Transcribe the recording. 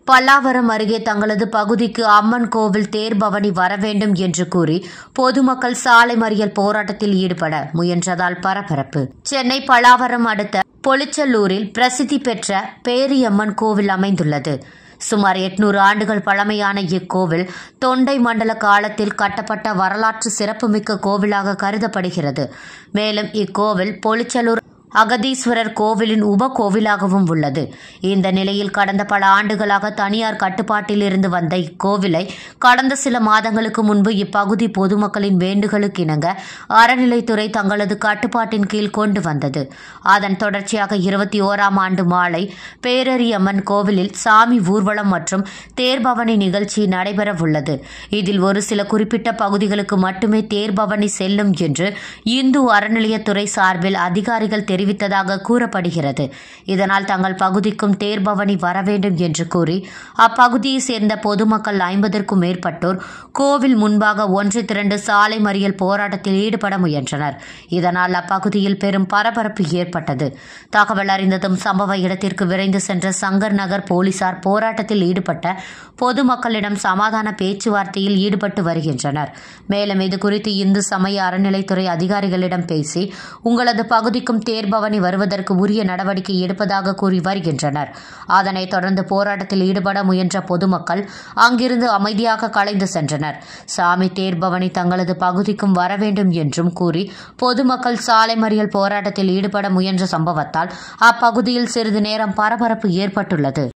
பல்லாவரம் அருகே தங்களது பகுதிக்கு அம்மன் கோவில் தேர் பவனி வர வேண்டும் என்று கூறி பொதுமக்கள் சாலை மறியல் போராட்டத்தில் ஈடுபட முயன்றதால் பரபரப்பு சென்னை பல்லாவரம் அடுத்த பொலிச்சல்லூரில் பிரசித்தி பெற்ற பேரியம்மன் கோவில் அமைந்துள்ளது சுமார் எட்நூறு ஆண்டுகள் பழமையான இக்கோவில் தொண்டை மண்டல காலத்தில் கட்டப்பட்ட வரலாற்று சிறப்புமிக்க கோவிலாக கருதப்படுகிறது மேலும் இக்கோவில் பொலிச்சலூர் அகதீஸ்வரர் கோவிலின் உப கோவிலாகவும் உள்ளது இந்த நிலையில் கடந்த பல ஆண்டுகளாக தனியார் கட்டுப்பாட்டில் இருந்து வந்த இக்கோவிலை கடந்த சில மாதங்களுக்கு முன்பு இப்பகுதி பொதுமக்களின் வேண்டுகளுக்கு இணங்க அறநிலைத்துறை தங்களது கட்டுப்பாட்டின் கீழ் கொண்டு வந்தது அதன் தொடர்ச்சியாக இருபத்தி ஓராம் ஆண்டு மாலை பேரரியம்மன் கோவிலில் சாமி ஊர்வலம் மற்றும் தேர்பவனி நிகழ்ச்சி நடைபெறவுள்ளது இதில் ஒரு சில குறிப்பிட்ட பகுதிகளுக்கு மட்டுமே தேர்பவனி செல்லும் என்று இந்து அறநிலையத்துறை சார்பில் அதிகாரிகள் தெரிவித்ததாக கூறப்படுகிறது இதனால் தங்கள் பகுதிக்கும் தேர்பவனி வர வேண்டும் என்று கூறி அப்பகுதியை சேர்ந்த பொதுமக்கள் ஐம்பதற்கும் மேற்பட்டோர் கோவில் முன்பாக ஒன்று திரண்டு சாலை மறியல் போராட்டத்தில் ஈடுபட முயன்றனர் இதனால் அப்பகுதியில் பெரும் பரபரப்பு ஏற்பட்டது தகவல் அறிந்ததும் சம்பவ இடத்திற்கு விரைந்து சென்ற சங்கர் நகர் போலீசார் போராட்டத்தில் ஈடுபட்ட பொதுமக்களிடம் சமாதான பேச்சுவார்த்தையில் ஈடுபட்டு வருகின்றனர் மேலும் இதுகுறித்து இந்து சமய அறநிலைத்துறை அதிகாரிகளிடம் பேசி உங்களது பகுதிக்கும் தேர்பவனி வருவதற்கு உரிய நடவடிக்கை எடுப்பதாக கூறி வருகின்றனர் அதனைத் தொடர்ந்து போராட்டத்தில் ஈடுபட முயன்ற பொதுமக்கள் அங்கிருந்து அமைதியாக கலைந்து சென்றனர் சாமி தேர்பவனி தங்களது பகுதிக்கும் வர வேண்டும் என்றும் கூறி பொதுமக்கள் சாலை மறியல் போராட்டத்தில் ஈடுபட முயன்ற சம்பவத்தால் அப்பகுதியில் சிறிது நேரம் பரபரப்பு ஏற்பட்டுள்ளது